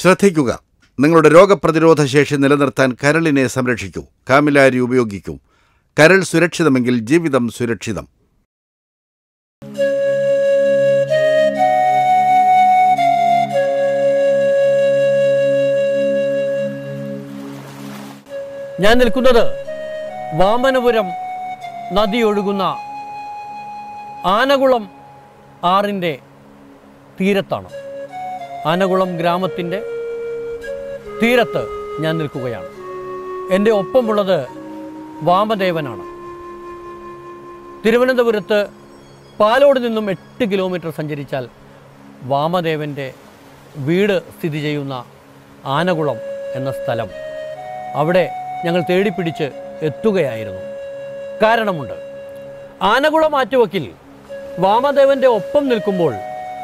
ശ്രദ്ധിക്കുക നിങ്ങളുടെ രോഗപ്രതിരോധ ശേഷി നിലനിർത്താൻ കരളിനെ സംരക്ഷിക്കൂ കാമിലാരി ഉപയോഗിക്കൂ കരൾ സുരക്ഷിതമെങ്കിൽ ജീവിതം സുരക്ഷിതം ഞാൻ നിൽക്കുന്നത് വാമനപുരം നദി ഒഴുകുന്ന ആനകുളം ആറിൻ്റെ തീരത്താണ് ആനകുളം ഗ്രാമത്തിൻ്റെ തീരത്ത് ഞാൻ നിൽക്കുകയാണ് എൻ്റെ ഒപ്പമുള്ളത് വാമദേവനാണ് തിരുവനന്തപുരത്ത് പാലോട് നിന്നും എട്ട് കിലോമീറ്റർ സഞ്ചരിച്ചാൽ വാമദേവൻ്റെ വീട് സ്ഥിതി ചെയ്യുന്ന ആനകുളം എന്ന സ്ഥലം അവിടെ ഞങ്ങൾ തേടിപ്പിടിച്ച് എത്തുകയായിരുന്നു കാരണമുണ്ട് ആനകുളം ആറ്റുവക്കിൽ വാമദേവൻ്റെ ഒപ്പം നിൽക്കുമ്പോൾ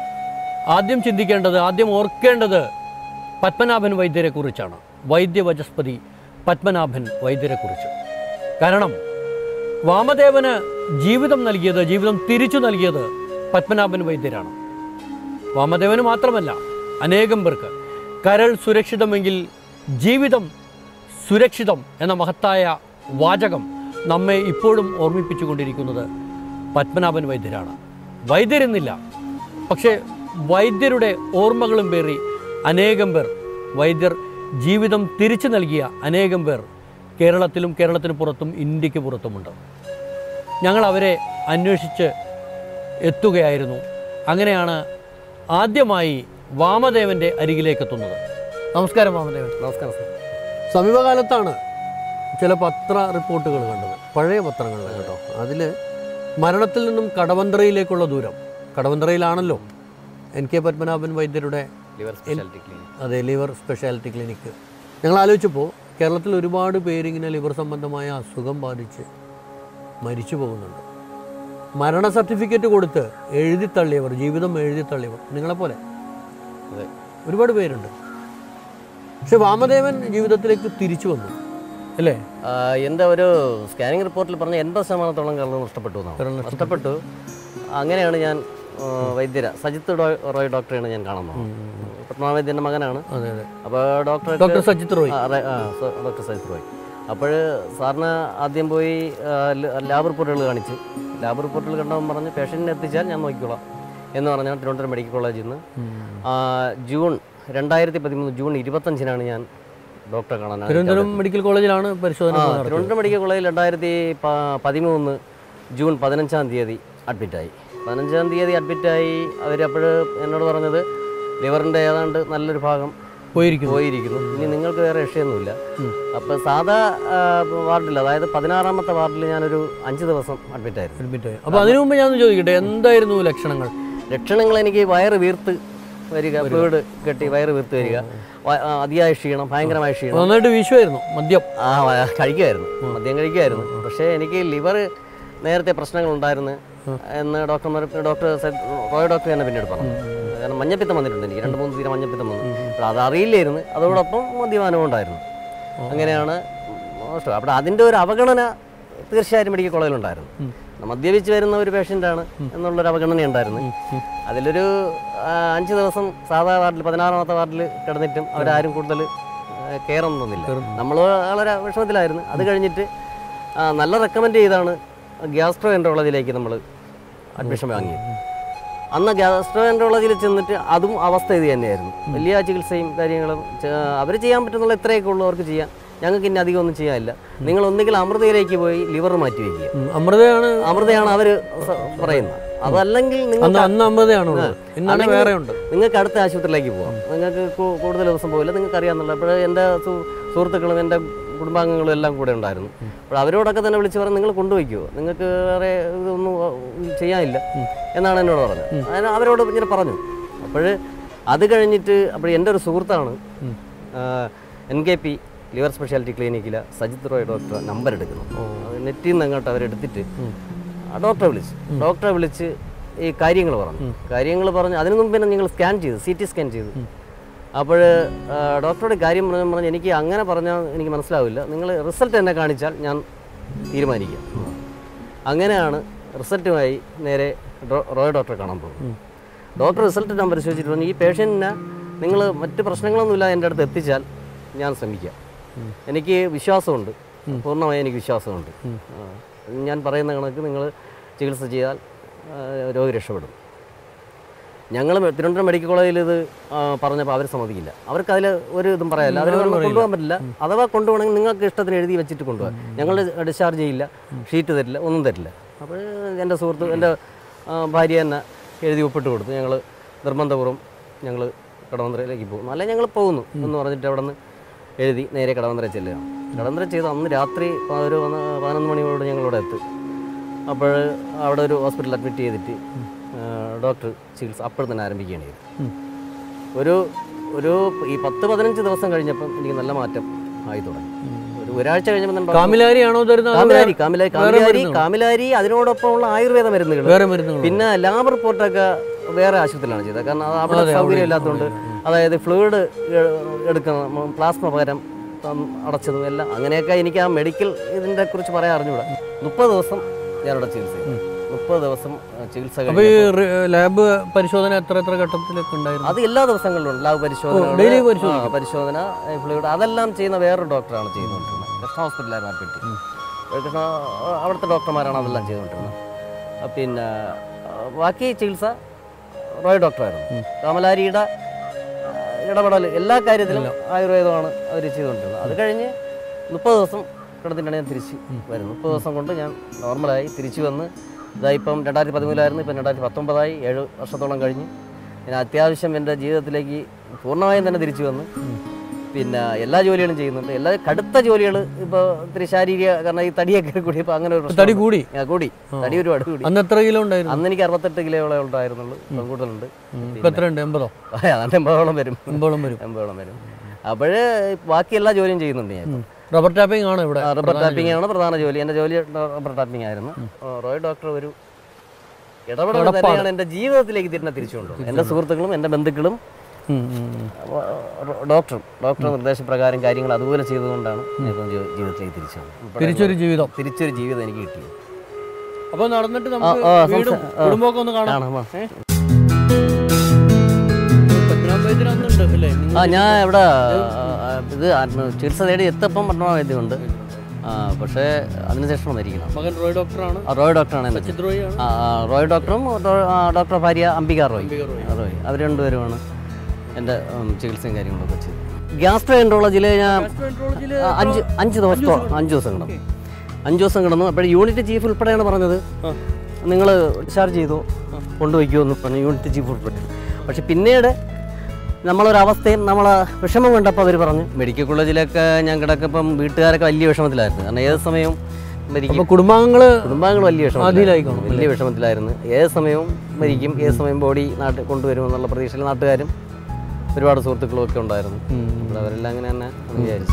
ആദ്യം ചിന്തിക്കേണ്ടത് ആദ്യം ഓർക്കേണ്ടത് പത്മനാഭൻ വൈദ്യരെക്കുറിച്ചാണ് വൈദ്യവചസ്പതി പത്മനാഭൻ വൈദ്യരെക്കുറിച്ച് കാരണം വാമദേവന് ജീവിതം നൽകിയത് ജീവിതം തിരിച്ചു നൽകിയത് പത്മനാഭൻ വൈദ്യരാണ് വാമദേവന് മാത്രമല്ല അനേകം പേർക്ക് കരൾ സുരക്ഷിതമെങ്കിൽ ജീവിതം സുരക്ഷിതം എന്ന മഹത്തായ വാചകം നമ്മെ ഇപ്പോഴും ഓർമ്മിപ്പിച്ചുകൊണ്ടിരിക്കുന്നത് പത്മനാഭൻ വൈദ്യരാണ് വൈദ്യരെന്നില്ല പക്ഷേ വൈദ്യരുടെ ഓർമ്മകളും പേറി അനേകം പേർ വൈദ്യർ ജീവിതം തിരിച്ചു നൽകിയ അനേകം പേർ കേരളത്തിലും കേരളത്തിന് പുറത്തും ഇന്ത്യക്ക് പുറത്തുമുണ്ട് ഞങ്ങൾ അവരെ അന്വേഷിച്ച് എത്തുകയായിരുന്നു അങ്ങനെയാണ് ആദ്യമായി വാമദേവൻ്റെ അരികിലേക്ക് എത്തുന്നത് നമസ്കാരം വാമദേവൻ നമസ്കാരം സാർ സമീപകാലത്താണ് ചില പത്ര റിപ്പോർട്ടുകൾ കണ്ടത് പഴയ പത്രങ്ങളിൽ കേട്ടോ അതിൽ മരണത്തിൽ നിന്നും കടവന്ത്രയിലേക്കുള്ള ദൂരം കടവന്ത്രയിലാണല്ലോ എൻ കെ പത്മനാഭൻ വൈദ്യരുടെ ലിവർ സ്പെഷ്യാലിറ്റി ക്ലിനിക് അതെ ലിവർ സ്പെഷ്യാലിറ്റി ക്ലിനിക്ക് ഞങ്ങൾ ആലോചിച്ചപ്പോൾ കേരളത്തിൽ ഒരുപാട് പേരിങ്ങനെ ലിവർ സംബന്ധമായ അസുഖം ബാധിച്ച് മരിച്ചു പോകുന്നുണ്ട് മരണ സർട്ടിഫിക്കറ്റ് കൊടുത്ത് എഴുതി തള്ളിയവർ ജീവിതം എഴുതി തള്ളിയവർ നിങ്ങളെപ്പോലെ അതെ ഒരുപാട് പേരുണ്ട് പക്ഷെ വാമദേവൻ ജീവിതത്തിലേക്ക് തിരിച്ചു വന്നു അല്ലേ ആ, എൻ്റെ ഒരു സ്കാനിങ് റിപ്പോർട്ടിൽ പറഞ്ഞ എൺപത് ശതമാനത്തോളം കരൾ നഷ്ടപ്പെട്ടു എന്നാണ് കരൾ നഷ്ടപ്പെട്ടു അങ്ങനെയാണ് ഞാൻ ആ, വൈദ്യര സജിത്ത് ഡോ- റോയ് ഡോക്ടറെയാണ് ഞാൻ കാണുന്നത് പത്മനാഭ വൈദ്യൻ്റെ മകനാണ് അതെ അതെ അപ്പോൾ doctor doctor Sajith Roy doctor Sajith Roy അപ്പോൾ സാറിന് ആദ്യം പോയി ആ, ല- ലാബ് റിപ്പോർട്ടുകൾ കാണിച്ച് ലാബ് റിപ്പോർട്ടുകൾ കണ്ടവൻ പറഞ്ഞ് പേഷ്യൻറ്റിനെ എത്തിച്ചാൽ ഞാൻ നോക്കിക്കോളാം എന്ന് പറഞ്ഞാൽ തിരുവനന്തപുരം മെഡിക്കൽ കോളേജിൽ നിന്ന് ആ, ജൂൺ രണ്ടായിരത്തി പതിമൂന്ന് ജൂൺ ഇരുപത്തഞ്ചിനാണ് ഞാൻ ഡോക്ടറെ കാണാൻ തിരുവനന്തപുരം മെഡിക്കൽ കോളേജിലാണ് പരിശോധന ആ, നടത്തിയത്. തിരുവനന്തപുരം മെഡിക്കൽ കോളേജിൽ രണ്ടായിരത്തി പ- പതിമൂന്ന് ജൂൺ പതിനഞ്ചാം തീയതി അഡ്മിറ്റായി പതിനഞ്ചാം തീയതി അഡ്മിറ്റായി അവരപ്പോൾ എന്നോട് പറഞ്ഞത് ലിവറിൻ്റെ ഏതാണ്ട് നല്ലൊരു ഭാഗം പോയിരിക്കുന്നു പോയിരിക്കുന്നു ഇനി നിങ്ങൾക്ക് വേറെ രക്ഷയൊന്നുമില്ല അപ്പോൾ സാധാ ആ, വാർഡിൽ അതായത് പതിനാറാമത്തെ വാർഡിൽ ഞാനൊരു അഞ്ച് ദിവസം അഡ്മിറ്റായിരുന്നു അഡ്മിറ്റ് ആയി അപ്പോൾ അതിനു മുമ്പ് ഞാൻ ഒന്ന് ചോദിക്കട്ടെ എന്തായിരുന്നു ലക്ഷണങ്ങൾ ലക്ഷണങ്ങൾ എനിക്ക് വയറ് വീർത്ത് വരിക ഫ്ലൂയിഡ് കെട്ടി വയറ് വീർത്ത് വരിക വ- ആ, അതിയായ ക്ഷീണം ഭയങ്കരമായ ക്ഷീണം നന്നായിട്ട് വീശുമായിരുന്നു മദ്യം ആ വ- കഴിക്കുമായിരുന്നു മദ്യം കഴിക്കുമായിരുന്നു പക്ഷേ എനിക്ക് ലിവർ നേരത്തെ പ്രശ്നങ്ങൾ ഉണ്ടായിരുന്നു എന്ന് ഡോക്ടർമാർ ഡോക്ടർ സെ- റോയ് ഡോക്ടർ തന്നെ പിന്നീട് പറഞ്ഞു കാരണം മഞ്ഞപ്പിത്തം വന്നിട്ടുണ്ട് എനിക്ക് രണ്ട് മൂന്ന് തീരെ മഞ്ഞപ്പിത്തം വന്നു അപ്പോൾ അത് അറിയില്ലായിരുന്നു അതോടൊപ്പം മദ്യപാനവും ഉണ്ടായിരുന്നു അങ്ങനെയാണ് മോശം അപ്പോൾ അതിൻ്റെ ഒരു അവഗണന തീർച്ചയായും മെഡിക്കൽ കോളേജിലുണ്ടായിരുന്നു മദ്യപിച്ച് വരുന്ന ഒരു പേഷ്യൻ്റാണ് എന്നുള്ളൊരു അവഗണന ഉണ്ടായിരുന്നു അതിലൊരു ആ, അഞ്ച് ദിവസം സാധാ വാർഡിൽ പതിനാറാമത്തെ വാർഡിൽ കിടന്നിട്ടും അവരാരും കൂടുതൽ കെയർ ഒന്നും തന്നില്ല നമ്മൾ വളരെ വിഷമത്തിലായിരുന്നു അത് കഴിഞ്ഞിട്ട് ആ, നല്ല റെക്കമെൻഡ് ചെയ്താണ് ഗ്യാസ്ട്രോ എൻട്രോളജിയിലേക്ക് നമ്മൾ അഡ്മിഷൻ വാങ്ങിയത് അന്ന് ഗ്യാസ്ട്രോ എൻട്രോളജിയിൽ ചെന്നിട്ട് അതും അവസ്ഥ ഇത് തന്നെയായിരുന്നു വലിയ ചികിത്സയും കാര്യങ്ങളും അവർ ചെയ്യാൻ പറ്റുന്നുള്ള ഇത്രയൊക്കെ ഉള്ളൂ അവർക്ക് ചെയ്യാൻ ഞങ്ങൾക്ക് ഇനി അധികം ഒന്നും ചെയ്യാനില്ല നിങ്ങൾ ഒന്നുകിൽ അമൃതയിലേക്ക് പോയി ലിവർ മാറ്റി വയ്ക്കുക ഉം, അമൃതയാണ് അമൃതയാണ് അവർ പറയുന്നത് അതല്ലെങ്കിൽ അന്ന് നിങ്ങൾക്ക് അന്ന് അമൃതയാണ് ഉള്ളത് ഇന്നാണ് അല്ലെങ്കിൽ വേറെ ഉണ്ട് നിങ്ങൾക്ക് അടുത്ത ആശുപത്രിയിലേക്ക് പോകാം നിങ്ങൾക്ക് കൂ- കൂടുതൽ ദിവസം പോകില്ല നിങ്ങൾക്ക് അറിയാമെന്നുള്ള അപ്പോൾ എൻ്റെ സു- സുഹൃത്തുക്കളും എൻ്റെ കുടുംബാംഗങ്ങളും എല്ലാം കൂടെ ഉണ്ടായിരുന്നു അപ്പോൾ അവരോടൊക്കെ തന്നെ വിളിച്ച് പറഞ്ഞ് നിങ്ങൾ കൊണ്ടുപോയിക്കോ നിങ്ങൾക്ക് വേറെ ഇതൊന്നും ചെയ്യാനില്ല എന്നാണ് എന്നോട് പറഞ്ഞത് അതിന് അവരോട് ഇങ്ങനെ പറഞ്ഞു അപ്പോൾ അത് കഴിഞ്ഞിട്ട് അപ്പോൾ എൻ്റെ ഒരു സുഹൃത്താണ് N K P liver speciality ക്ലിനിക്കിലെ സജിത് റോയ് ഡോക്ടർ നമ്പർ എടുക്കുന്നു അത് നെറ്റിൽ നിന്ന് അങ്ങോട്ട് അവരെടുത്തിട്ട് ആ ഡോക്ടറെ വിളിച്ചു ഡോക്ടറെ വിളിച്ച് ഈ കാര്യങ്ങൾ പറഞ്ഞു കാര്യങ്ങൾ പറഞ്ഞു അതിനു മുമ്പ് തന്നെ നിങ്ങൾ സ്കാൻ ചെയ്തു സി ടി സ്കാൻ ചെയ്തു അപ്പോൾ ഡോക്ടറുടെ കാര്യം പറഞ്ഞു പറഞ്ഞു എനിക്ക് അങ്ങനെ പറഞ്ഞാൽ എനിക്ക് മനസ്സിലാവില്ല നിങ്ങൾ റിസൾട്ട് എന്നെ കാണിച്ചാൽ ഞാൻ തീരുമാനിക്കാം അങ്ങനെയാണ് റിസൾട്ടുമായി നേരെ ഡോ- റോയ് ഡോക്ടറെ കാണാൻ പോകും ഡോക്ടർ റിസൾട്ട് ഞാൻ പരിശോധിച്ചിട്ട് പറഞ്ഞു ഈ പേഷ്യൻറ്റിന് നിങ്ങൾ മറ്റ് പ്രശ്നങ്ങളൊന്നുമില്ല എൻ്റെ അടുത്ത് എത്തിച്ചാൽ ഞാൻ ശ്രമിക്കാം എനിക്ക് വിശ്വാസമുണ്ട് പൂർണ്ണമായി എനിക്ക് വിശ്വാസമുണ്ട് ആ, ഞാൻ പറയുന്ന കണക്ക് നിങ്ങൾ ചികിത്സ ചെയ്താൽ ആ, രോഗി രക്ഷപ്പെടും ഞങ്ങൾ തിരുവനന്തപുരം മെഡിക്കൽ കോളേജിൽ ഇത് ആ, പറഞ്ഞപ്പോൾ അവർ സമ്മതിക്കില്ല അവർക്ക് അതിൽ ഒരു ഇതും പറയാനില്ല അവർ കൊണ്ടുപോകാൻ പറ്റില്ല അഥവാ കൊണ്ടുപോകണമെങ്കിൽ നിങ്ങൾക്ക് ഇഷ്ടത്തിന് എഴുതി വെച്ചിട്ട് കൊണ്ടുപോകാം ഞങ്ങൾ ഡിസ്ചാർജ് ചെയ്യില്ല ഷീറ്റ് തരില്ല ഒന്നും തരില്ല അപ്പോൾ എൻ്റെ സുഹൃത്ത് എൻ്റെ ആ, ഭാര്യ തന്നെ എഴുതി ഒപ്പിട്ട് കൊടുത്തു ഞങ്ങൾ നിർബന്ധപൂർവ്വം ഞങ്ങൾ കടവന്തരയിലേക്ക് പോകുന്നു അല്ലെ ഞങ്ങൾ പോകുന്നു എന്ന് പറഞ്ഞിട്ട് അവിടെ നിന്ന് എഴുതി നേരെ കടവന്തര ചെല്ലുകയാണ് കടവന്തര ചെയ്ത് അന്ന് രാത്രി ഒരു പതിനൊന്ന് പതിനൊന്ന് മണിയോട് ഞങ്ങളിവിടെ എത്തും അപ്പോൾ അവിടെ ഒരു ഹോസ്പിറ്റലിൽ അഡ്മിറ്റ് ചെയ്തിട്ട് ആ, ഡോക്ടർ ചികിത്സ അപ്പോൾ തന്നെ ആരംഭിക്കുകയാണ് ചെയ്തത് ഒരു ഒരു ഈ പത്ത് പതിനഞ്ച് ദിവസം കഴിഞ്ഞപ്പം എനിക്ക് നല്ല മാറ്റം ആയി തുടങ്ങി ഒരു ഒരാഴ്ച കഴിഞ്ഞപ്പോൾ തന്നെ ഡോക്ടർ- കാമിലാരിയാണോ തരുന്നത് അതോ കാമിലാരി കാമിലാരി വേറെ കാമിലാരി മരുന്നുകളോ? കാമിലാരി അതിനോടൊപ്പമുള്ള ആയുർവേദ മരുന്നുകൾ വേറെ മരുന്നുകളോ? പിന്നെ ലാബ് റിപ്പോർട്ടൊക്കെ വേറെ ആശുപത്രിയിലാണ് ചെയ്തത് കാരണം അത് അവിടെ അതെ, സൗകര്യം അവിടെ ഇല്ലാത്തതുകൊണ്ട് അതായത് ഫ്ലൂയിഡ് എടുക്കുന്ന പ്ലാസ്മ പകരം തന്ന് അടച്ചതും എല്ലാം അങ്ങനെയൊക്കെ എനിക്ക് ആ മെഡിക്കൽ ഇതിനെ കുറിച്ച് പറയാൻ അറിഞ്ഞൂടാ മുപ്പത് ദിവസം ഞാനവിടെ ചികിത്സ ചെയ്തു മുപ്പത് ദിവസം ആ, ചികിത്സ അപ്പൊ ഈ കഴിഞ്ഞപ്പോൾ റി- ലാബ് പരിശോധന എത്ര എത്ര ഘട്ടത്തിലൊക്കെ ഉണ്ടായിരുന്നു അത് എല്ലാ ദിവസങ്ങളിലും ഉണ്ട് ലാബ് പരിശോധന ഓ, daily പരിശോധിക്കും. ആ, പരിശോധന ഫ്ലൂയിഡ് അതെല്ലാം ചെയ്യുന്ന വേറൊരു ഡോക്ടറാണ് ചെയ്തുകൊണ്ടിരുന്നത് കൃഷ്ണ ഹോസ്പിറ്റലായിരുന്നു അഡ്മിറ്റ് കൃഷ്ണ അവിടുത്തെ ഡോക്ടർമാരാണ് അതെല്ലാം ചെയ്തുകൊണ്ടിരുന്നത് ആ, പിന്നെ ആ, ബാക്കി ചികിത്സ റോയ് ഡോക്ടറായിരുന്നു കമലാരിയുടെ ആ, ഇടപെടൽ എല്ലാ കാര്യത്തിലും ആയുർവേദമാണ് അവർ ചെയ്തുകൊണ്ടിരുന്നത് അത് കഴിഞ്ഞ് മുപ്പത് ദിവസം കിടന്നിട്ടാണ് ഞാൻ തിരിച്ച് വരുന്നത് മുപ്പത് ദിവസം കൊണ്ട് ഞാൻ നോർമലായി തിരിച്ചു വന്ന് ഇതായിപ്പം രണ്ടായിരത്തി പതിമൂന്നിലായിരുന്നു ഇപ്പം രണ്ടായിരത്തി പത്തൊമ്പതായി ഏഴ് വർഷത്തോളം കഴിഞ്ഞ് ഞാൻ അത്യാവശ്യം എൻ്റെ ജീവിതത്തിലേക്ക് പൂർണ്ണമായും തന്നെ തിരിച്ചു വന്ന് പിന്നെ എല്ലാ ജോലികളും ചെയ്യുന്നുണ്ട് എല്ലാ കടുത്ത ജോലികൾ ഇപ്പോൾ ഇത്തിരി ശാരീരിക കാരണം ഈ തടിയൊക്കെ കൂടി ഇപ്പോൾ അങ്ങനെ ഒരു പ്രശ്നം തടി കൂടി ആ, കൂടി തടി ഒരുപാട് കൂടി അന്ന് എത്ര കിലോ ഉണ്ടായിരുന്നു അന്ന് എനിക്ക് അറുപത്തെട്ട് കിലോയോളം ഉണ്ടായിരുന്നുള്ളൂ ഇപ്പം കൂടുതലുണ്ട് ഇപ്പൊ എത്ര ഉണ്ട് എൺപതോ അതാണ്ട് എൺപതോളം വരും എൺപതോളം വരും എൺപതോളം വരും അപ്പോഴ് ബാക്കി എല്ലാ ജോലിയും ചെയ്യുന്നുണ്ട് ഞാൻ ഇപ്പം. റബ്ബർ ടാപ്പിംഗ് ആണ് ഇവിടെ ആ, റബ്ബർ ടാപ്പിംഗ് ആണ് പ്രധാന ജോലി എൻ്റെ ജോലി റബ്ബർ ടാപ്പിംഗ് ആയിരുന്നു ആ, റോയ് ഡോക്ടർ ഒരു ഇടപെടൽ തന്നെയാണ് എൻ്റെ ജീവിതത്തിലേക്ക് തിരിഞ്ഞ തിരിച്ചുകൊണ്ടുള്ളത് എൻ്റെ സുഹൃത്തുക്കളും എൻ്റെ ബന്ധുക്കളും ഉം, ഉം, ഉം. ആ, ഡോക്ടറും ഡോക്ടറുടെ നിർദ്ദേശപ്രകാരം കാര്യങ്ങൾ അതുപോലെ ചെയ്തുകൊണ്ടാണ് ഞാൻ ഇപ്പം ജീ- ജീവിതത്തിലേക്ക് തിരിച്ചു വന്നത്. തിരിച്ചൊരു ജീവിതം തിരിച്ചൊരു ജീവിതം എനിക്ക് കിട്ടിയത് അപ്പൊ നടന്നിട്ട് നമുക്ക് ആ, വീടും സംസാ- ആ. കുടുംബമൊക്കെ ഒന്ന് കാണാം കാണാം, ആ. ഏ? പത്മനാഭേന്ദ്രൻ അന്നുണ്ട് അല്ലേ നിങ്ങൾ ആ ഞാൻ ഇവിടെ ആ, ഇത് ആത്മ- ചികിത്സ തേടി എത്തപ്പം പട്ടണവൈദ്യമുണ്ട് ആ പക്ഷേ അതിനുശേഷം വന്നിരിക്കണം മകൻ റോയ് ഡോക്ടറാണ് ആ, റോയ് ഡോക്ടറാണ് എൻ്റെ സച്ചിത് റോയ് ആണ് ആ, ആ, റോയ് ഡോക്ടറും ഡോ- ആ, ഡോക്ടർ ഭാര്യ അംബിക റോയ് അംബിക റോയ്. ആ, റോയ് അവർ രണ്ടുപേരുമാണ് എൻ്റെ ഉം, ചികിത്സയും കാര്യങ്ങളൊക്കെ ചെയ്തത് ഗ്യാസ്ട്രോ എൻട്രോളജിയിൽ ഞാൻ ഗാസ്ട്രോഎൻട്രോളജിയില് ആ, അഞ്ച് അഞ്ച് ദിവസത്തോ അഞ്ച് ദിവസം കിടന്നു അഞ്ച് ദിവസം കിടന്നു അപ്പോൾ യൂണിറ്റ് ചീഫ് ഉൾപ്പെടെയാണ് പറഞ്ഞത് ആ. നിങ്ങൾ ഡിസ്ചാർജ് ചെയ്തോ കൊണ്ടുവയ്ക്കുമോ എന്ന് പറഞ്ഞു യൂണിറ്റ് ചീഫ് ഉൾപ്പെടെ പക്ഷെ പിന്നീട് നമ്മളൊരവസ്ഥയും നമ്മളെ വിഷമം കണ്ടപ്പോൾ അവർ പറഞ്ഞു മെഡിക്കൽ കോളേജിലൊക്കെ ഞാൻ കിടക്കപ്പം വീട്ടുകാരൊക്കെ വലിയ വിഷമത്തിലായിരുന്നു കാരണം ഏത് സമയവും മരിക്കും അപ്പൊ കുടുംബാംഗങ്ങള് കുടുംബാംഗങ്ങൾ വലിയ അതിലായി വിഷമം കാണും, വലിയ വിഷമത്തിലായിരുന്നു ഏത് സമയവും മരിക്കും ഏത് സമയം ബോഡി നാട്ടിൽ കൊണ്ടുവരുമെന്നുള്ള പ്രതീക്ഷയിൽ നാട്ടുകാരും ഒരുപാട് സുഹൃത്തുക്കളും ഒക്കെ ഉണ്ടായിരുന്നു അപ്പോൾ അവരെല്ലാം അങ്ങനെ തന്നെ എന്ന് വിചാരിച്ചു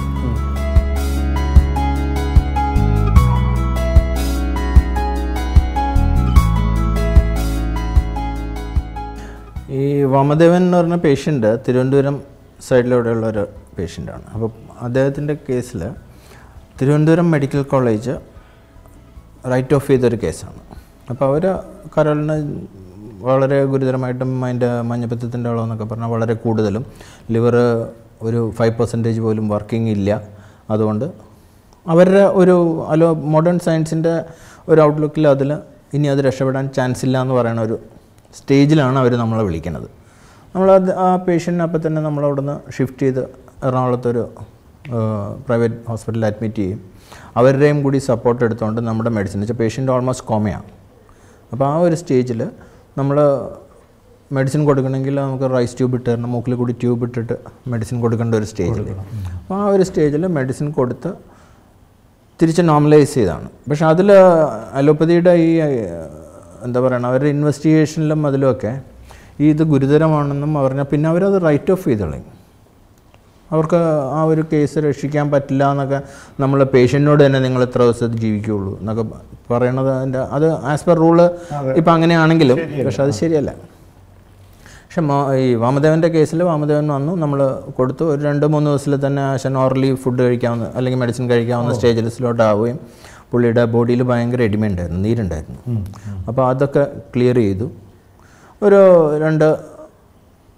ഈ വാമദേവൻ എന്ന് പറഞ്ഞ പേഷ്യൻ്റ് തിരുവനന്തപുരം സൈഡിലൂടെയുള്ള ഒരു പേഷ്യൻ്റാണ് അപ്പോൾ അദ്ദേഹത്തിൻ്റെ കേസിൽ Thiruvananthapuram medical college write off ചെയ്തൊരു കേസാണ് അപ്പോൾ അവർ കരളിന് വളരെ ഗുരുതരമായിട്ടും അതിൻ്റെ മഞ്ഞപ്പിത്തത്തിൻ്റെ അളവെന്നൊക്കെ പറഞ്ഞാൽ വളരെ കൂടുതലും ലിവർ ഒരു ഫൈവ് പെർസെൻറ്റേജ് പോലും വർക്കിംഗ് ഇല്ല അതുകൊണ്ട് അവരുടെ ഒരു അലോ മോഡേൺ സയൻസിൻ്റെ ഒരു ഔട്ട്ലുക്കിൽ അതിൽ ഇനി അത് രക്ഷപ്പെടാൻ ചാൻസ് ഇല്ല എന്ന് പറയുന്ന ഒരു സ്റ്റേജിലാണ് അവർ നമ്മളെ വിളിക്കുന്നത് നമ്മൾ അത് ആ പേഷ്യൻറ്റിനെ അപ്പം തന്നെ നമ്മൾ അവിടുന്ന് ഷിഫ്റ്റ് ചെയ്ത് എറണാകുളത്തൊരു പ്രൈവറ്റ് ഹോസ്പിറ്റലിൽ അഡ്മിറ്റ് ചെയ്യും അവരുടെയും കൂടി സപ്പോർട്ട് എടുത്തുകൊണ്ട് നമ്മുടെ മെഡിസിൻ വെച്ചാൽ പേഷ്യൻ്റ് ഓൾമോസ്റ്റ് കോമയാണ് അപ്പോൾ ആ ഒരു സ്റ്റേജിൽ നമ്മൾ മെഡിസിൻ കൊടുക്കണമെങ്കിൽ നമുക്ക് റൈസ് ട്യൂബ് ഇട്ട് തരണം മൂക്കിൽ കൂടി ട്യൂബ് ഇട്ടിട്ട് മെഡിസിൻ കൊടുക്കേണ്ട ഒരു സ്റ്റേജിൽ അപ്പോൾ ആ ഒരു സ്റ്റേജിൽ മെഡിസിൻ കൊടുത്ത് തിരിച്ച് നോർമലൈസ് ചെയ്താണ് പക്ഷെ അതിൽ അലോപ്പതിയുടെ ഈ ഏഹ്, എന്താ പറയുക അവരുടെ ഇൻവെസ്റ്റിഗേഷനിലും അതിലുമൊക്കെ ഈ ഇത് ഗുരുതരമാണെന്നും പറഞ്ഞാൽ പിന്നെ അവരത് റൈറ്റ് ഓഫ് ചെയ്ത് കളയും അവർക്ക് ആ ഒരു കേസ് രക്ഷിക്കാൻ പറ്റില്ല എന്നൊക്കെ നമ്മൾ പേഷ്യൻറ്റിനോട് തന്നെ നിങ്ങൾ എത്ര ദിവസം ജീവിക്കുകയുള്ളൂ എന്നൊക്കെ പറയണത് അതിൻ്റെ അത് ആസ് പെർ റൂള് ഇപ്പം അങ്ങനെയാണെങ്കിലും പക്ഷെ അത് ശരിയല്ല പക്ഷെ മാ- ഈ വാമദേവൻ്റെ കേസിൽ വാമദേവൻ വന്നു നമ്മൾ കൊടുത്തു ഒരു രണ്ട് മൂന്ന് ദിവസത്തിൽ തന്നെ ആശൻ ഓർലി ഫുഡ് കഴിക്കാവുന്ന അല്ലെങ്കിൽ മെഡിസിൻ കഴിക്കാവുന്ന സ്റ്റേജിൽ സ്ലോട്ട് ആവുകയും പുള്ളിയുടെ ബോഡിയിൽ ഭയങ്കര എഡിമ ഉണ്ടായിരുന്നു നീരുണ്ടായിരുന്നു അപ്പോൾ അതൊക്കെ ക്ലിയർ ചെയ്തു ഒരു രണ്ട്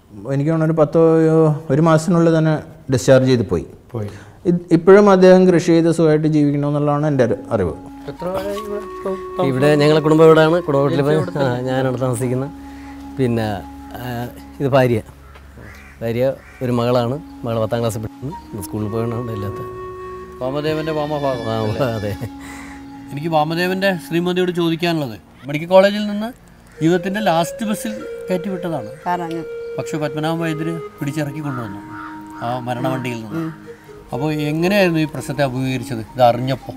എനിക്ക് തോന്നുന്നു ഒരു പത്തോ ഒരു മാസത്തിനുള്ളിൽ തന്നെ ഡിസ്ചാർജ് ചെയ്ത് പോയി പോയി ഇത് ഇപ്പോഴും അദ്ദേഹം കൃഷി ചെയ്ത് സുഖമായിട്ട് ജീവിക്കണമെന്നുള്ളതാണ് എൻ്റെ ഒരു അറിവ് എത്ര പേരായി ഇവിടെ ഇപ്പൊ ഇവിടെ ഞങ്ങളെ കുടുംബം ഇവിടെയാണ് കുടുംബ വീട്ടിൽ ഞാനാണ് താമസിക്കുന്നത് പിന്നെ ആ, ഇത് ഭാര്യ ഭാര്യ ഒരു മകളാണ് മകൾ പത്താം ക്ലാസ്സിൽ പഠിക്കുന്നു സ്കൂളിൽ പോയതാണ് ഇല്ലാത്ത വാമദേവന്റെ വാമഭാഗം ആ, അതെ എനിക്ക് വാമദേവന്റെ ശ്രീമതിയോട് ചോദിക്കാനുള്ളത് മെഡിക്കൽ കോളേജിൽ നിന്ന് ജീവിതത്തിന്റെ ലാസ്റ്റ് ബസ്സിൽ കയറ്റി വിട്ടതാണ് പറഞ്ഞു പക്ഷെ പത്മനാഭ വൈദ്യര് പിടിച്ചിറക്കി കൊണ്ടുവന്നു ആ മരണവണ്ടിയിൽ നിന്ന് അപ്പോൾ എങ്ങനെയായിരുന്നു ഈ പ്രശ്നത്തെ അഭിമുഖീകരിച്ചത് ഇത് അറിഞ്ഞപ്പോൾ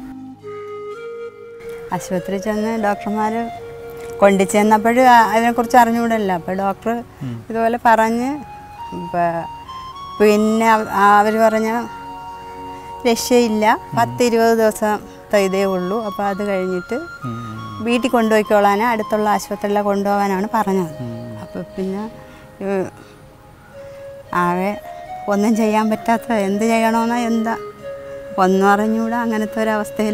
ആശുപത്രി ചെന്ന് ഡോക്ടർമാർ കൊണ്ടു ചെന്നപ്പോൾ അതിനെക്കുറിച്ച് അറിഞ്ഞുകൂടല്ലോ അപ്പോൾ ഡോക്ടർ ഇതുപോലെ പറഞ്ഞ് പ- പിന്നെ അവർ പറഞ്ഞ രക്ഷയില്ല പത്ത് ഇരുപത് ദിവസത്തെ ഇതേ ഉള്ളൂ അപ്പോൾ അത് കഴിഞ്ഞിട്ട് വീട്ടിൽ കൊണ്ടുപോയിക്കോളാൻ അടുത്തുള്ള ആശുപത്രിയിലെ കൊണ്ടുപോകാനാണ് പറഞ്ഞത് അപ്പോൾ പിന്നെ ഏഹ്, ആകെ ഒന്നും ചെയ്യാൻ പറ്റാത്ത എന്ത് ചെയ്യണമെന്നോ എന്താ ഒന്നും അറിഞ്ഞൂടാ അങ്ങനത്തെ ഒരവസ്ഥയിൽ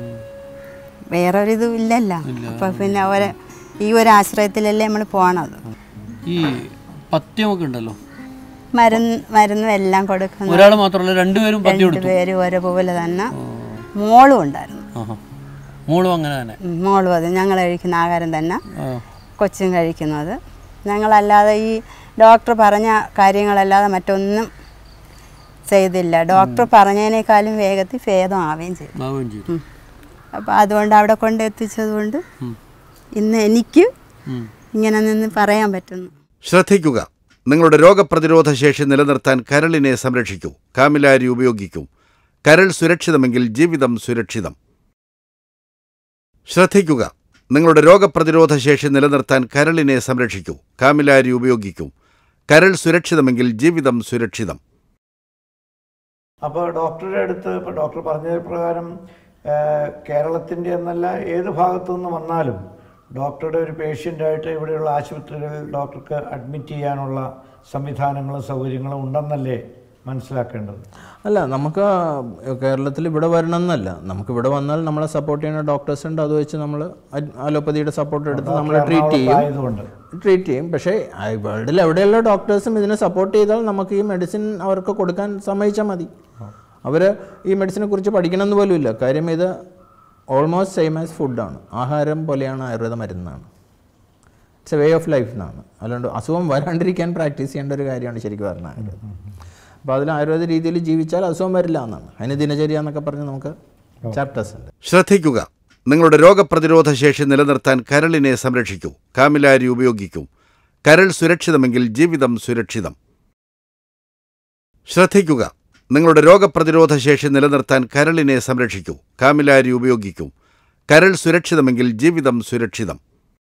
വേറൊരിതും ഇല്ലല്ലോ അപ്പം പിന്നെ അവരെ ഈ ഒരു ആശ്രയത്തിലല്ലേ നമ്മൾ പോണത് ഈ പത്യമൊക്കെ ഉണ്ടല്ലോ മരുന്ന് മരുന്നും എല്ലാം കൊടുക്കുന്നു ഒരാൾ മാത്രമല്ല രണ്ടുപേരും പത്യം എടുത്തു രണ്ടുപേരും ഒരേപോലെ തന്നെ മോളും ഉണ്ടായിരുന്നു ആഹാ മോളും അങ്ങനെ തന്നെ ഉം, മോളും അത് ഞങ്ങൾ കഴിക്കുന്ന ആഹാരം തന്നെ ആ. കൊച്ചും കഴിക്കുന്നത് ഞങ്ങളല്ലാതെ ഈ ഡോക്ടർ പറഞ്ഞ കാര്യങ്ങളല്ലാതെ മറ്റൊന്നും ചെയ്തില്ല ഡോക്ടർ പറഞ്ഞതിനേക്കാളും വേഗത്തിൽ ഭേദമാവുകയും ചെയ്തു ആവുകയും ചെയ്തു അപ്പോൾ അതുകൊണ്ട് അവിടെ കൊണ്ട് എത്തിച്ചതുകൊണ്ട് ഇന്ന് എനിക്ക് ഉം. ഇങ്ങനെ നിന്ന് പറയാൻ പറ്റുന്നു ശ്രദ്ധിക്കുക നിങ്ങളുടെ രോഗപ്രതിരോധ ശേഷി നിലനിർത്താൻ കരളിനെ സംരക്ഷിക്കൂ കാമിലാരി ഉപയോഗിക്കൂ കരൾ സുരക്ഷിതമെങ്കിൽ ജീവിതം സുരക്ഷിതം ശ്രദ്ധിക്കുക നിങ്ങളുടെ രോഗപ്രതിരോധ ശേഷി നിലനിർത്താൻ കരളിനെ സംരക്ഷിക്കൂ കാമിലാരി ഉപയോഗിക്കൂ കരൾ സുരക്ഷിതമെങ്കിൽ ജീവിതം സുരക്ഷിതം അപ്പോൾ ഡോക്ടറുടെ അടുത്ത് ഇപ്പോൾ ഡോക്ടർ പറഞ്ഞത് പ്രകാരം കേരളത്തിൻ്റെ എന്നല്ല ഏത് ഭാഗത്തു നിന്ന് വന്നാലും ഡോക്ടറുടെ ഒരു പേഷ്യൻ്റായിട്ട് ഇവിടെയുള്ള ആശുപത്രികളിൽ ഡോക്ടർക്ക് അഡ്മിറ്റ് ചെയ്യാനുള്ള സംവിധാനങ്ങളും സൗകര്യങ്ങളും ഉണ്ടെന്നല്ലേ മനസ്സിലാക്കേണ്ടത് അല്ല നമുക്ക് കേരളത്തിൽ ഇവിടെ വരണമെന്നല്ല നമുക്ക് ഇവിടെ വന്നാൽ നമ്മളെ സപ്പോർട്ട് ചെയ്യുന്ന ഡോക്ടേഴ്സ് ഉണ്ട് അത് വെച്ച് നമ്മൾ അലോപ്പതിയുടെ സപ്പോർട്ട് എടുത്ത് നമ്മൾ ട്രീറ്റ് ചെയ്യും ആയതുകൊണ്ട് ട്രീറ്റ് ചെയ്യും പക്ഷേ വേൾഡിൽ എവിടെയുള്ള ഡോക്ടേഴ്സും ഇതിനെ സപ്പോർട്ട് ചെയ്താൽ നമുക്ക് ഈ മെഡിസിൻ അവർക്ക് കൊടുക്കാൻ സമ്മതിച്ചാൽ മതി അവർ ഈ മെഡിസിനെ കുറിച്ച് പഠിക്കണമെന്ന് പോലും ഇല്ല കാര്യം ഇത് ഓൾമോസ്റ്റ് സെയിം ആസ് ഫുഡാണ് ആഹാരം പോലെയാണ് ആയുർവേദ മരുന്നാണ് it's a way of life എന്നാണ് അല്ലാണ്ട് അസുഖം വരാണ്ടിരിക്കാൻ പ്രാക്ടീസ് ചെയ്യേണ്ട ഒരു കാര്യമാണ് ശരിക്കും പറഞ്ഞാൽ ആയുർവേദം അപ്പോൾ അതിൽ ആയുർവേദ രീതിയിൽ ജീവിച്ചാൽ അസുഖം വരില്ല എന്നാണ് അതിന് ദിനചര്യ എന്നൊക്കെ പറഞ്ഞ് നമുക്ക് ചാപ്റ്റേഴ്സ് ഉണ്ട് ശ്രദ്ധിക്കുക നിങ്ങളുടെ രോഗപ്രതിരോധ ശേഷി നിലനിർത്താൻ കരളിനെ സംരക്ഷിക്കൂ കാമിലാരി ഉപയോഗിക്കൂ കരൾ സുരക്ഷിതമെങ്കിൽ ജീവിതം സുരക്ഷിതം ശ്രദ്ധിക്കുക നിങ്ങളുടെ രോഗപ്രതിരോധ ശേഷി നിലനിർത്താൻ കരളിനെ സംരക്ഷിക്കൂ കാമിലാരി ഉപയോഗിക്കൂ കരൾ സുരക്ഷിതമെങ്കിൽ ജീവിതം സുരക്ഷിതം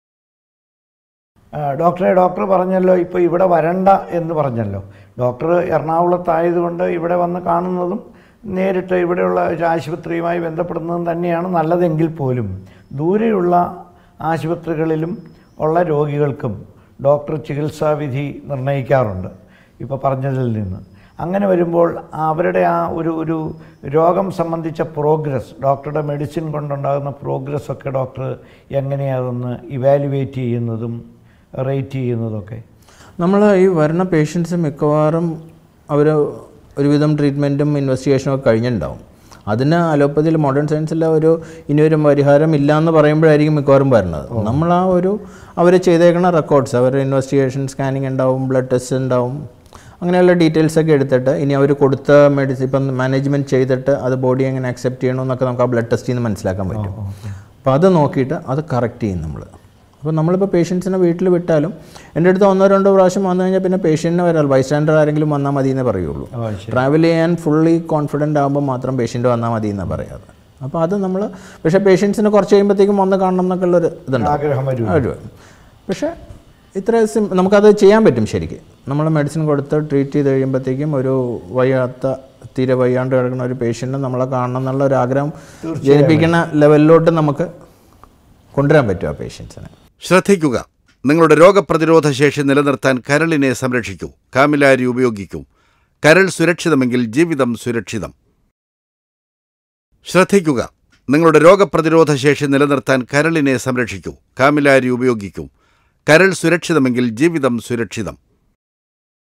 ആ, ഡോക്ടറെ ഡോക്ടർ പറഞ്ഞല്ലോ ഇപ്പോൾ ഇവിടെ വരണ്ട എന്ന് പറഞ്ഞല്ലോ ഡോക്ടർ എറണാകുളത്തായതുകൊണ്ട് ഇവിടെ വന്ന് കാണുന്നതും നേരിട്ട് ഇവിടെയുള്ള ഒരു ആശുപത്രിയുമായി ബന്ധപ്പെടുന്നതും തന്നെയാണ് നല്ലതെങ്കിൽ പോലും ദൂരെയുള്ള ആശുപത്രികളിലും ഉള്ള രോഗികൾക്കും ഡോക്ടർ ചികിത്സാവിധി നിർണ്ണയിക്കാറുണ്ട് ഇപ്പോൾ പറഞ്ഞതിൽ നിന്ന് അങ്ങനെ വരുമ്പോൾ അവരുടെ ആ ഒരു ഒരു രോഗം സംബന്ധിച്ച പ്രോഗ്രസ് ഡോക്ടറുടെ മെഡിസിൻ കൊണ്ടുണ്ടാകുന്ന പ്രോഗ്രസ് ഒക്കെ ഡോക്ടർ എങ്ങനെയാതൊന്ന് ഇവാലുവേറ്റ് ചെയ്യുന്നതും റേറ്റ് ചെയ്യുന്നതൊക്കെ നമ്മൾ ഈ വരുന്ന പേഷ്യൻസ് മിക്കവാറും അവർ ഒരുവിധം ട്രീറ്റ്മെൻറ്റും ഇൻവെസ്റ്റിഗേഷനും ഒക്കെ കഴിഞ്ഞിട്ടുണ്ടാവും അതിന് അലോപ്പതിയിൽ മോഡേൺ സയൻസിൽ ഒരു ഇനിയൊരു പരിഹാരം ഇല്ല എന്ന് പറയുമ്പോഴായിരിക്കും മിക്കവാറും വരുന്നത് നമ്മൾ ആ ഒരു അവർ ചെയ്തേക്കുന്ന റെക്കോർഡ്സ് അവരുടെ ഇൻവെസ്റ്റിഗേഷൻ സ്കാനിങ് ഉണ്ടാവും ബ്ലഡ് ടെസ്റ്റ് ഉണ്ടാവും അങ്ങനെയുള്ള ഡീറ്റെയിൽസ് ഒക്കെ എടുത്തിട്ട് ഇനി അവർ കൊടുത്ത മെഡിസിൻ ഇപ്പം മാനേജ്മെൻറ്റ് ചെയ്തിട്ട് അത് ബോഡി എങ്ങനെ അക്സെപ്റ്റ് ചെയ്യണമെന്നൊക്കെ നമുക്ക് ആ ബ്ലഡ് ടെസ്റ്റിൽ നിന്ന് മനസ്സിലാക്കാൻ പറ്റും അപ്പോൾ അത് നോക്കിയിട്ട് അത് കറക്റ്റ് ചെയ്യും നമ്മൾ അപ്പോൾ നമ്മളിപ്പോൾ പേഷ്യൻസിനെ വീട്ടിൽ വിട്ടാലും എൻ്റെ അടുത്ത് ഒന്നോ രണ്ടോ പ്രാവശ്യം വന്നു കഴിഞ്ഞാൽ പിന്നെ പേഷ്യൻറ്റിനെ വരാൽ ബൈസ്റ്റാൻഡർ ആരെങ്കിലും വന്നാൽ മതി എന്നേ പറയുള്ളൂ ട്രാവൽ ചെയ്യാൻ ഫുള്ളി കോൺഫിഡൻ്റ് ആകുമ്പോൾ മാത്രം പേഷ്യൻ്റ് വന്നാൽ മതി എന്നാണ് പറയാറ് അപ്പോൾ അത് നമ്മൾ പക്ഷേ പേഷ്യൻസിന് കുറച്ച് കഴിയുമ്പോഴത്തേക്കും വന്ന് കാണണം എന്നൊക്കെ ഉള്ളൊരു ഇതുണ്ട് ആഗ്രഹം വരും ഒരു പക്ഷേ ഇത്ര സിം നമുക്കത് ചെയ്യാൻ പറ്റും ശരിക്ക് നമ്മൾ മെഡിസിൻ കൊടുത്ത് ട്രീറ്റ് ചെയ്ത് കഴിയുമ്പോഴത്തേക്കും ഒരു വയ്യാത്ത തീരെ വയ്യാണ്ട് കിടക്കുന്ന ഒരു പേഷ്യൻറ്റിനെ നമ്മളെ കാണണം എന്നുള്ള ഒരു ആഗ്രഹം ജനിപ്പിക്കുന്ന ലെവലിലോട്ട് നമുക്ക് കൊണ്ടുവരാൻ പറ്റും ആ പേഷ്യൻസിനെ ശ്രദ്ധിക്കുക നിങ്ങളുടെ രോഗപ്രതിരോധ ശേഷി നിലനിർത്താൻ കരളിനെ സംരക്ഷിക്കൂ കാമിലാരി ഉപയോഗിക്കൂ കരൾ സുരക്ഷിതമെങ്കിൽ ജീവിതം സുരക്ഷിതം ശ്രദ്ധിക്കുക നിങ്ങളുടെ രോഗപ്രതിരോധ ശേഷി നിലനിർത്താൻ കരളിനെ സംരക്ഷിക്കൂ കാമിലാരി ഉപയോഗിക്കൂ കരൾ സുരക്ഷിതമെങ്കിൽ ജീവിതം സുരക്ഷിതം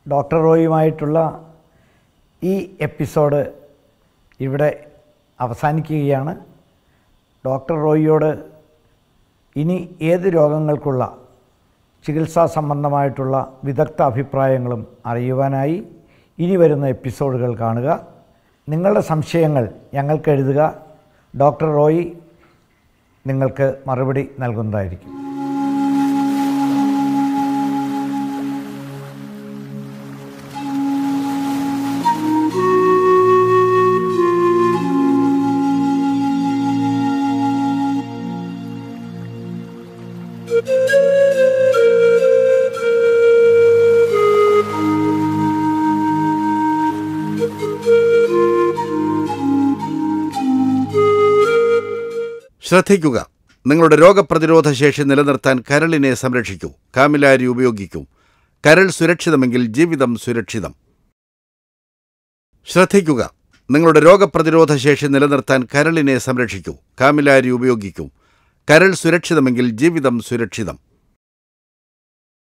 ഡോക്ടർ റോയുമായിട്ടുള്ള ഈ എപ്പിസോഡ് ഇവിടെ അവസാനിക്കുകയാണ് ഡോക്ടർ റോയിയോട് ഇനി ഏത് രോഗങ്ങൾക്കുള്ള ചികിത്സാ സംബന്ധമായിട്ടുള്ള വിദഗ്ധ അഭിപ്രായങ്ങളും അറിയുവാനായി ഇനി വരുന്ന എപ്പിസോഡുകൾ കാണുക നിങ്ങളുടെ സംശയങ്ങൾ ഞങ്ങൾക്ക് എഴുതുക ഡോക്ടർ റോയി നിങ്ങൾക്ക് മറുപടി നൽകുന്നതായിരിക്കും ശ്രദ്ധിക്കുക നിങ്ങളുടെ രോഗപ്രതിരോധ ശേഷി നിലനിർത്താൻ കരളിനെ സംരക്ഷിക്കൂ കാമിലാരി ഉപയോഗിക്കൂ കരൾ സുരക്ഷിതമെങ്കിൽ ജീവിതം സുരക്ഷിതം ശ്രദ്ധിക്കുക നിങ്ങളുടെ രോഗപ്രതിരോധ ശേഷി നിലനിർത്താൻ കരളിനെ സംരക്ഷിക്കൂ കാമിലാരി ഉപയോഗിക്കൂ കരൾ സുരക്ഷിതമെങ്കിൽ ജീവിതം സുരക്ഷിതം